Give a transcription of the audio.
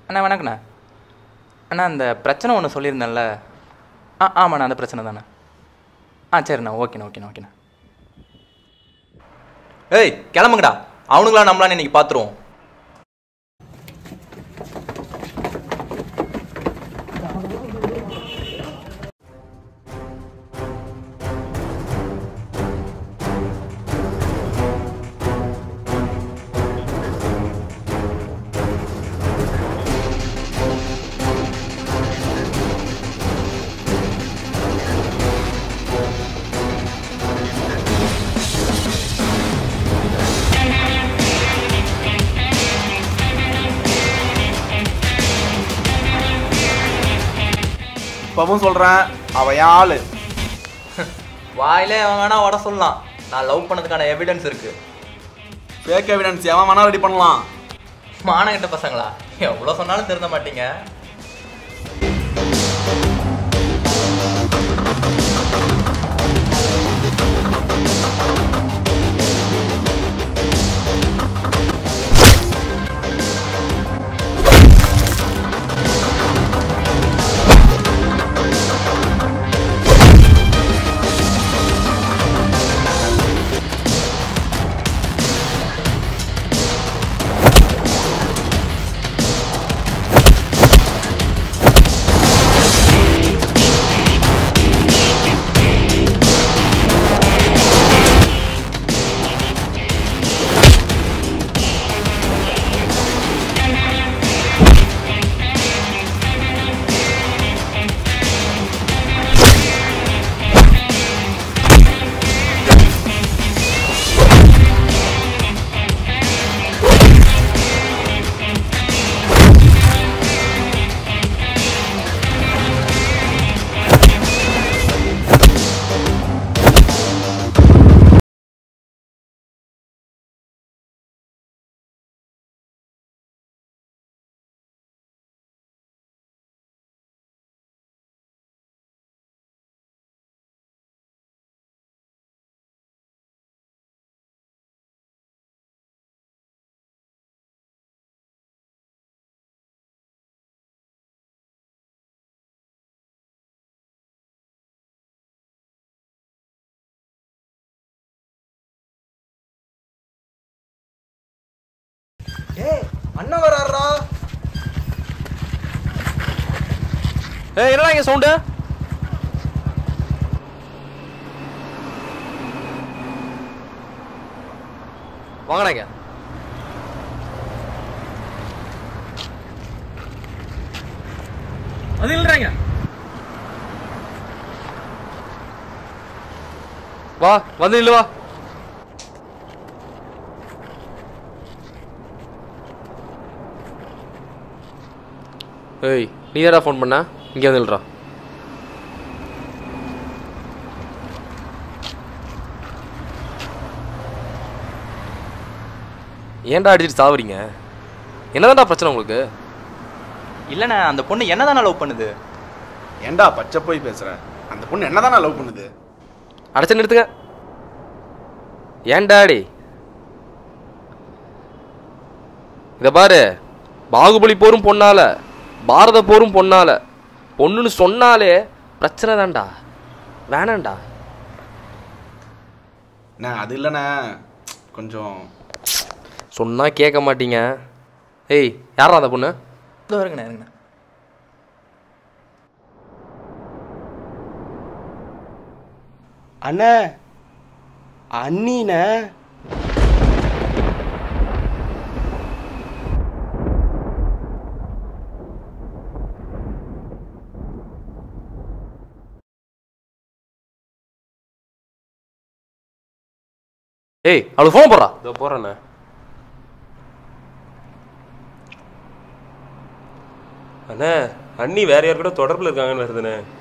அண்ணா வணக்கண்ணா அண்ணா அந்த பிரச்சனை ஒன்று சொல்லியிருந்தேன்ல ஆ ஆமாண்ணா அந்த பிரச்சனை தானே ஆ சரிண்ணா ஓகேண்ணா ஓகேண்ணா ஓகேண்ணா ஏய் கிளம்புங்கடா அவனுங்களா நம்மளான்னு இன்னைக்கு பார்த்துருவோம் இப்பவும் சொல்றேன் அவ என் ஆளு வாயிலே அவன் வேணா வட சொல்லலாம் நான் லவ் பண்ணதுக்கான எவிடன்ஸ் இருக்கு ஃபேக் எவிடன்ஸ் எவன் வேணா ரெடி பண்ணலாம் மானகிட்ட பசங்களா எவ்வளோ சொன்னாலும் திருந்த மாட்டீங்க ஏய் அண்ணன் வராருடா ஏய் என்னடா இங்க சவுண்டு வாங்கடா இங்க அது இல்லைங்க வா வந்து இல்ல வா ஏய் நீ யாரா ஃபோன் பண்ண இங்கே வந்து இல்லடா ஏன்டா அடிச்சிட்டு சாவுறீங்க என்னதான்டா பிரச்சனை உங்களுக்கு இல்லைண்ணே அந்த பொண்ணு என்னதானே லவ் பண்ணுது ஏன்டா பச்சை போய் பேசுற அந்த பொண்ணு என்னதான் லவ் பண்ணுது அடைச்சு நிறுத்துங்க ஏன் டாடி இத பாரு பாகுபலி போரும் பொண்ணால பாரத போரும் பொண்ணால பொண்ணுன்னு சொன்னாலே பிரச்சனை தான்டா வேணாம்டா அண்ணா அது இல்லைண்ணே கொஞ்சம் சொன்னா கேட்க மாட்டீங்க ஏய் யாரா அந்த பொண்ணு இதோ இருங்கண்ணே இருங்கண்ணே அண்ணே அண்ணிண்ணே ஏய் அவளுக்கு ஃபோன் போடுறா இதோ போறேண்ணே அண்ணே அண்ணி வேற யார் கூட தொடர்பில் இருக்காங்கன்னு வருதுண்ணே